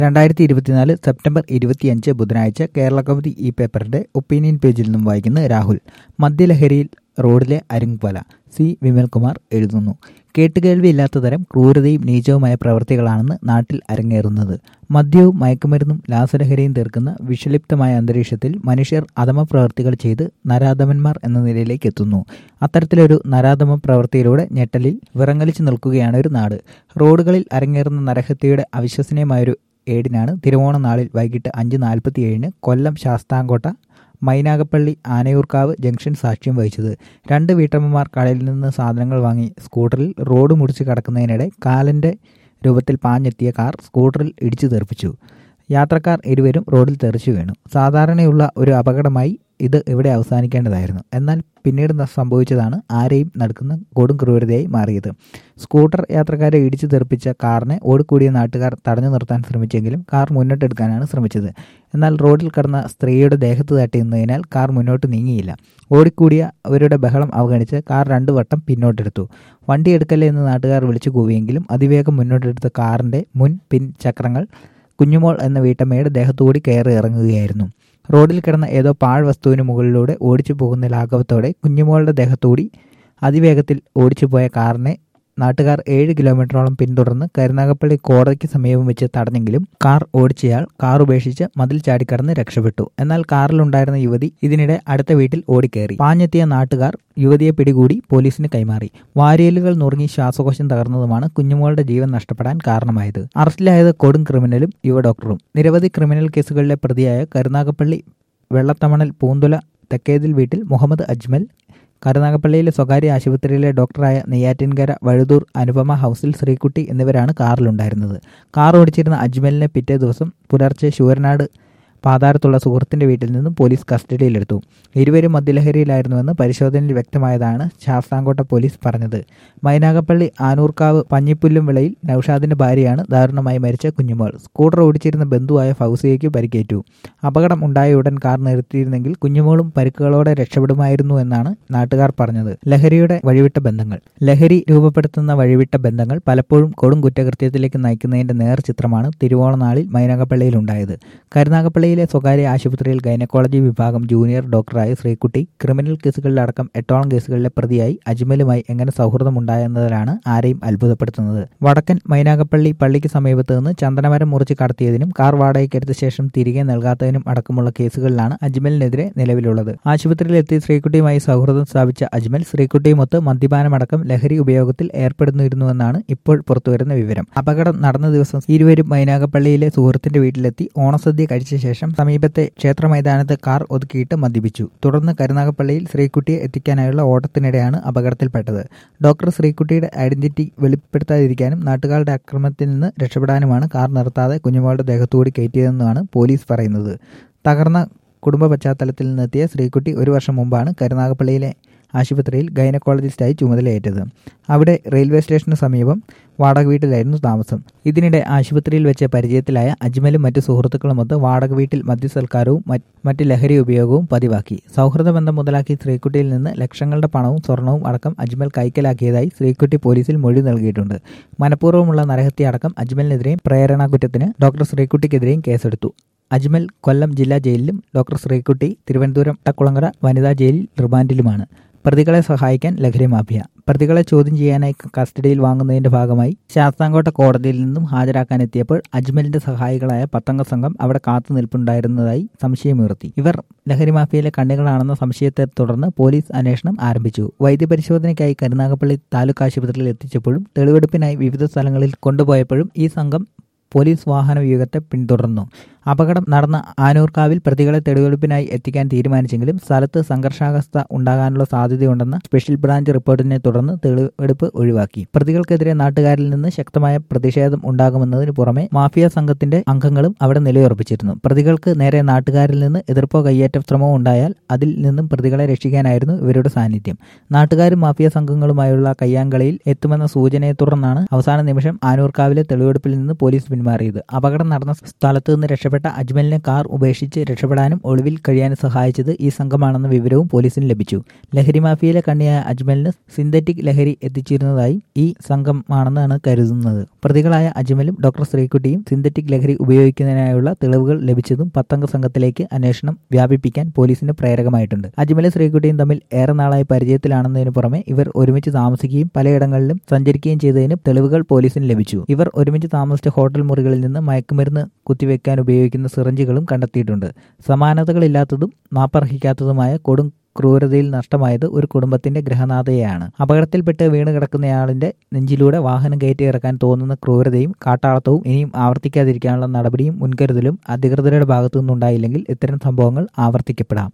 രണ്ടായിരത്തി ഇരുപത്തിനാല് സെപ്റ്റംബർ ഇരുപത്തിയഞ്ച് ബുധനാഴ്ച കേരള കൗമുദി ഈ പേപ്പറിന്റെ ഒപ്പീനിയൻ പേജിൽ നിന്നും വായിക്കുന്ന രാഹുൽ മദ്യലഹരിയിൽ റോഡിലെ അരുങ്കൊല സി വിമൽകുമാർ എഴുതുന്നു കേട്ടുകേൾവിയില്ലാത്ത തരം ക്രൂരതയും നീചവുമായ പ്രവൃത്തികളാണെന്ന് നാട്ടിൽ അരങ്ങേറുന്നത് മദ്യവും മയക്കുമരുന്നും ലാസലഹരിയും തീർക്കുന്ന വിഷലിപ്തമായ അന്തരീക്ഷത്തിൽ മനുഷ്യർ അധമ പ്രവൃത്തികൾ ചെയ്ത് നരാധമന്മാർ എന്ന നിലയിലേക്ക് എത്തുന്നു അത്തരത്തിലൊരു നരാധമ പ്രവൃത്തിയിലൂടെ ഞെട്ടലിൽ വിറങ്ങലിച്ചു നിൽക്കുകയാണ് ഒരു നാട് റോഡുകളിൽ അരങ്ങേറുന്ന നരഹത്യയുടെ അവിശ്വസനീയമായൊരു ഏടിനാണ് തിരുവോണ നാളിൽ വൈകിട്ട് അഞ്ച് നാൽപ്പത്തിയേഴിന് കൊല്ലം ശാസ്താംകോട്ട മൈനാഗപ്പള്ളി ആനയൂർക്കാവ് ജംഗ്ഷൻ സാക്ഷ്യം വഹിച്ചത് രണ്ട് വീട്ടമ്മമാർ കടയിൽ നിന്ന് സാധനങ്ങൾ വാങ്ങി സ്കൂട്ടറിൽ റോഡ് മുറിച്ച് കടക്കുന്നതിനിടെ കാലന്റെ രൂപത്തിൽ പാഞ്ഞെത്തിയ കാർ സ്കൂട്ടറിൽ ഇടിച്ചു തെറിപ്പിച്ചു യാത്രക്കാർ ഇരുവരും റോഡിൽ തെറിച്ചു വീണു സാധാരണയുള്ള ഒരു അപകടമായി ഇത് ഇവിടെ അവസാനിക്കേണ്ടതായിരുന്നു എന്നാൽ പിന്നീട് സംഭവിച്ചതാണ് ആരെയും നടക്കുന്ന കൊടും ക്രൂരതയായി മാറിയത് സ്കൂട്ടർ യാത്രക്കാരെ ഇടിച്ചു തെറിപ്പിച്ച കാറിനെ ഓടിക്കൂടിയ നാട്ടുകാർ തടഞ്ഞു നിർത്താൻ ശ്രമിച്ചെങ്കിലും കാർ മുന്നോട്ടെടുക്കാനാണ് ശ്രമിച്ചത് എന്നാൽ റോഡിൽ കിടന്ന സ്ത്രീയുടെ ദേഹത്ത് തട്ടിയുന്നതിനാൽ കാർ മുന്നോട്ട് നീങ്ങിയില്ല ഓടിക്കൂടിയ അവരുടെ ബഹളം അവഗണിച്ച് കാർ രണ്ടു വട്ടം പിന്നോട്ടെടുത്തു വണ്ടി എടുക്കല്ലേ എന്ന് നാട്ടുകാർ വിളിച്ചു കൂവിയെങ്കിലും അതിവേഗം മുന്നോട്ടെടുത്ത കാറിന്റെ മുൻ പിൻ ചക്രങ്ങൾ കുഞ്ഞുമോൾ എന്ന വീട്ടമ്മയുടെ ദേഹത്തുകൂടി കയറി ഇറങ്ങുകയായിരുന്നു റോഡിൽ കിടന്ന ഏതോ പാഴ് വസ്തുവിന് മുകളിലൂടെ ഓടിച്ചു പോകുന്ന ലാഘവത്തോടെ കുഞ്ഞുമോളുടെ ദേഹത്തുകൂടി അതിവേഗത്തിൽ ഓടിച്ചു പോയ കാറിനെ നാട്ടുകാർ ഏഴ് കിലോമീറ്ററോളം പിന്തുടർന്ന് കരുനാഗപ്പള്ളി കോടതിക്ക് സമീപം വെച്ച് തടഞ്ഞെങ്കിലും കാർ ഓടിച്ചയാൾ കാർ ഉപേക്ഷിച്ച് മതിൽ ചാടിക്കടന്ന് രക്ഷപ്പെട്ടു എന്നാൽ കാറിലുണ്ടായിരുന്ന യുവതി ഇതിനിടെ അടുത്ത വീട്ടിൽ ഓടിക്കയറി പാഞ്ഞെത്തിയ നാട്ടുകാർ യുവതിയെ പിടികൂടി പോലീസിന് കൈമാറി വാരിയലുകൾ നുറുങ്ങി ശ്വാസകോശം തകർന്നതുമാണ് കുഞ്ഞുമോളുടെ ജീവൻ നഷ്ടപ്പെടാൻ കാരണമായത് അറസ്റ്റിലായത് കൊടും ക്രിമിനലും യുവ ഡോക്ടറും നിരവധി ക്രിമിനൽ കേസുകളിലെ പ്രതിയായ കരുനാഗപ്പള്ളി വെള്ളത്തമണൽ പൂന്തുല തെക്കേതിൽ വീട്ടിൽ മുഹമ്മദ് അജ്മൽ കരുനാഗപ്പള്ളിയിലെ സ്വകാര്യ ആശുപത്രിയിലെ ഡോക്ടറായ നെയ്യാറ്റിൻകര വഴുതൂർ അനുപമ ഹൗസിൽ ശ്രീകുട്ടി എന്നിവരാണ് കാറിലുണ്ടായിരുന്നത് കാർ ഓടിച്ചിരുന്ന അജ്മലിനെ പിറ്റേ ദിവസം പുലർച്ചെ ശൂരനാട് പാതാരത്തുള്ള സുഹൃത്തിന്റെ വീട്ടിൽ നിന്നും പോലീസ് കസ്റ്റഡിയിലെടുത്തു ഇരുവരും മദ്യലഹരിയിലായിരുന്നുവെന്ന് പരിശോധനയിൽ വ്യക്തമായതാണ് ശാസ്താംകോട്ട പോലീസ് പറഞ്ഞത് മൈനാഗപ്പള്ളി ആനൂർക്കാവ് പഞ്ഞിപ്പുല്ലും വിളയിൽ നൌഷാദിന്റെ ഭാര്യയാണ് ദാരുണമായി മരിച്ച കുഞ്ഞുമോൾ സ്കൂട്ടർ ഓടിച്ചിരുന്ന ബന്ധുവായ ഫൗസിയയ്ക്ക് പരിക്കേറ്റു അപകടം ഉണ്ടായ ഉടൻ കാർ നിർത്തിയിരുന്നെങ്കിൽ കുഞ്ഞുമോളും പരിക്കുകളോടെ രക്ഷപ്പെടുമായിരുന്നു എന്നാണ് നാട്ടുകാർ പറഞ്ഞത് ലഹരിയുടെ വഴിവിട്ട ബന്ധങ്ങൾ ലഹരി രൂപപ്പെടുത്തുന്ന വഴിവിട്ട ബന്ധങ്ങൾ പലപ്പോഴും കൊടും കുറ്റകൃത്യത്തിലേക്ക് നയിക്കുന്നതിന്റെ നേർചിത്രമാണ് തിരുവോണനാളിൽ മൈനാഗപ്പള്ളിയിൽ ഉണ്ടായത് കരുനാഗപ്പള്ളി ജില്ലയിലെ സ്വകാര്യ ആശുപത്രിയിൽ ഗൈനക്കോളജി വിഭാഗം ജൂനിയർ ഡോക്ടറായ ശ്രീകുട്ടി ക്രിമിനൽ കേസുകളിലടക്കം എട്ടോളം കേസുകളിലെ പ്രതിയായി അജ്മലുമായി എങ്ങനെ സൗഹൃദമുണ്ടായെന്നതിലാണ് ആരെയും അത്ഭുതപ്പെടുത്തുന്നത് വടക്കൻ മൈനാഗപ്പള്ളി പള്ളിക്ക് സമീപത്ത് നിന്ന് ചന്ദനമരം മുറിച്ച് കടത്തിയതിനും കാർ വാടകയ്ക്കെടുത്ത ശേഷം തിരികെ നൽകാത്തതിനും അടക്കമുള്ള കേസുകളിലാണ് അജ്മലിനെതിരെ നിലവിലുള്ളത് ആശുപത്രിയിലെത്തി ശ്രീകുട്ടിയുമായി സൗഹൃദം സ്ഥാപിച്ച അജ്മൽ ശ്രീകുട്ടിയുമൊത്ത് മദ്യപാനമടക്കം ലഹരി ഉപയോഗത്തിൽ ഏർപ്പെടുന്നിരുന്നുവെന്നാണ് ഇപ്പോൾ പുറത്തുവരുന്ന വിവരം അപകടം നടന്ന ദിവസം ഇരുവരും മൈനാഗപ്പള്ളിയിലെ സുഹൃത്തിന്റെ വീട്ടിലെത്തി ഓണസദ്യ കഴിച്ച ശേഷം ശേഷം സമീപത്തെ ക്ഷേത്ര മൈതാനത്ത് കാർ ഒതുക്കിയിട്ട് മദ്യപിച്ചു തുടർന്ന് കരുനാഗപ്പള്ളിയിൽ ശ്രീകുട്ടിയെ എത്തിക്കാനായുള്ള ഓട്ടത്തിനിടെയാണ് അപകടത്തിൽപ്പെട്ടത് ഡോക്ടർ ശ്രീകുട്ടിയുടെ ഐഡന്റിറ്റി വെളിപ്പെടുത്താതിരിക്കാനും നാട്ടുകാരുടെ അക്രമത്തിൽ നിന്ന് രക്ഷപ്പെടാനുമാണ് കാർ നിർത്താതെ കുഞ്ഞുമോളുടെ ദേഹത്തുകൂടി കയറ്റിയതെന്നാണ് പോലീസ് പറയുന്നത് തകർന്ന കുടുംബ പശ്ചാത്തലത്തിൽ നിന്നെത്തിയ ശ്രീകുട്ടി ഒരു വർഷം മുമ്പാണ് കരുനാഗപ്പള്ളിയിലെ ആശുപത്രിയിൽ ഗൈനക്കോളജിസ്റ്റായി ചുമതലയേറ്റത് അവിടെ റെയിൽവേ സ്റ്റേഷന് സമീപം വാടക വീട്ടിലായിരുന്നു താമസം ഇതിനിടെ ആശുപത്രിയിൽ വെച്ച് പരിചയത്തിലായ അജ്മലും മറ്റു സുഹൃത്തുക്കളുമൊത്ത് വാടക വീട്ടിൽ മദ്യസൽക്കാരവും മറ്റ് ലഹരി ഉപയോഗവും പതിവാക്കി സൗഹൃദ ബന്ധം മുതലാക്കി ശ്രീകുട്ടിയിൽ നിന്ന് ലക്ഷങ്ങളുടെ പണവും സ്വർണവും അടക്കം അജ്മൽ കൈക്കലാക്കിയതായി ശ്രീകുട്ടി പോലീസിൽ മൊഴി നൽകിയിട്ടുണ്ട് മനഃപൂർവ്വമുള്ള നരഹത്യ അടക്കം അജ്മലിനെതിരെയും പ്രേരണ കുറ്റത്തിന് ഡോക്ടർ ശ്രീകുട്ടിക്കെതിരെയും കേസെടുത്തു അജ്മൽ കൊല്ലം ജില്ലാ ജയിലിലും ഡോക്ടർ ശ്രീകുട്ടി തിരുവനന്തപുരം ടക്കുളങ്ങര വനിതാ ജയിലിൽ റിമാൻഡിലുമാണ് പ്രതികളെ സഹായിക്കാൻ ലഹരി മാഫിയ പ്രതികളെ ചോദ്യം ചെയ്യാനായി കസ്റ്റഡിയിൽ വാങ്ങുന്നതിന്റെ ഭാഗമായി ശാസ്താംകോട്ട കോടതിയിൽ നിന്നും ഹാജരാക്കാനെത്തിയപ്പോൾ അജ്മലിന്റെ സഹായികളായ പത്തംഗ സംഘം അവിടെ കാത്തു നിൽപ്പുണ്ടായിരുന്നതായി സംശയമുയർത്തി ഇവർ ലഹരി മാഫിയയിലെ കണ്ണികളാണെന്ന സംശയത്തെ തുടർന്ന് പോലീസ് അന്വേഷണം ആരംഭിച്ചു വൈദ്യപരിശോധനയ്ക്കായി കരുനാഗപ്പള്ളി താലൂക്ക് ആശുപത്രിയിൽ എത്തിച്ചപ്പോഴും തെളിവെടുപ്പിനായി വിവിധ സ്ഥലങ്ങളിൽ കൊണ്ടുപോയപ്പോഴും ഈ സംഘം പോലീസ് വാഹന വ്യൂഹത്തെ പിന്തുടർന്നു അപകടം നടന്ന ആനൂർക്കാവിൽ പ്രതികളെ തെളിവെടുപ്പിനായി എത്തിക്കാൻ തീരുമാനിച്ചെങ്കിലും സ്ഥലത്ത് സംഘർഷാവസ്ഥ ഉണ്ടാകാനുള്ള സാധ്യതയുണ്ടെന്ന സ്പെഷ്യൽ ബ്രാഞ്ച് റിപ്പോർട്ടിനെ തുടർന്ന് തെളിവെടുപ്പ് ഒഴിവാക്കി പ്രതികൾക്കെതിരെ നാട്ടുകാരിൽ നിന്ന് ശക്തമായ പ്രതിഷേധം ഉണ്ടാകുമെന്നതിന് പുറമെ മാഫിയ സംഘത്തിന്റെ അംഗങ്ങളും അവിടെ നിലയുറപ്പിച്ചിരുന്നു പ്രതികൾക്ക് നേരെ നാട്ടുകാരിൽ നിന്ന് എതിർപ്പോ കയ്യേറ്റ ശ്രമമോ ഉണ്ടായാൽ അതിൽ നിന്നും പ്രതികളെ രക്ഷിക്കാനായിരുന്നു ഇവരുടെ സാന്നിധ്യം നാട്ടുകാരും മാഫിയ സംഘങ്ങളുമായുള്ള കയ്യാങ്കളിയിൽ എത്തുമെന്ന സൂചനയെ തുടർന്നാണ് അവസാന നിമിഷം ആനൂർക്കാവിലെ തെളിവെടുപ്പിൽ നിന്ന് പോലീസ് പിന്മാറിയത് അപകടം നടന്ന സ്ഥലത്ത് നിന്ന് രക്ഷപ്പെട്ട രക്ഷപ്പെട്ട അജ്മലിനെ കാർ ഉപേക്ഷിച്ച് രക്ഷപ്പെടാനും ഒളിവിൽ കഴിയാനും സഹായിച്ചത് ഈ സംഘമാണെന്ന വിവരവും പോലീസിന് ലഭിച്ചു ലഹരി മാഫിയയിലെ കണ്ണിയായ അജ്മലിന് സിന്തറ്റിക് ലഹരി എത്തിച്ചിരുന്നതായി ഈ സംഘമാണെന്നാണ് കരുതുന്നത് പ്രതികളായ അജ്മലും ഡോക്ടർ ശ്രീകുട്ടിയും സിന്തറ്റിക് ലഹരി ഉപയോഗിക്കുന്നതിനായുള്ള തെളിവുകൾ ലഭിച്ചതും പത്തംഗ സംഘത്തിലേക്ക് അന്വേഷണം വ്യാപിപ്പിക്കാൻ പോലീസിന് പ്രേരകമായിട്ടുണ്ട് അജ്മലും ശ്രീകുട്ടിയും തമ്മിൽ ഏറെ നാളായി പരിചയത്തിലാണെന്നതിന് പുറമെ ഇവർ ഒരുമിച്ച് താമസിക്കുകയും പലയിടങ്ങളിലും സഞ്ചരിക്കുകയും ചെയ്തതിന് തെളിവുകൾ പോലീസിന് ലഭിച്ചു ഇവർ ഒരുമിച്ച് താമസിച്ച ഹോട്ടൽ മുറികളിൽ നിന്ന് മയക്കുമരുന്ന് കുത്തിവെക്കാൻ ഉപയോഗിക്കുന്ന സിറഞ്ചുകളും കണ്ടെത്തിയിട്ടുണ്ട് സമാനതകളില്ലാത്തതും മാപ്പർഹിക്കാത്തതുമായ കൊടും ക്രൂരതയിൽ നഷ്ടമായത് ഒരു കുടുംബത്തിന്റെ ഗ്രഹനാഥയെയാണ് അപകടത്തിൽപ്പെട്ട് വീണ് കിടക്കുന്നയാളിന്റെ നെഞ്ചിലൂടെ വാഹനം കയറ്റി ഇറക്കാൻ തോന്നുന്ന ക്രൂരതയും കാട്ടാളത്തവും ഇനിയും ആവർത്തിക്കാതിരിക്കാനുള്ള നടപടിയും മുൻകരുതലും അധികൃതരുടെ ഭാഗത്തു നിന്നുണ്ടായില്ലെങ്കിൽ ഇത്തരം സംഭവങ്ങൾ ആവർത്തിക്കപ്പെടാം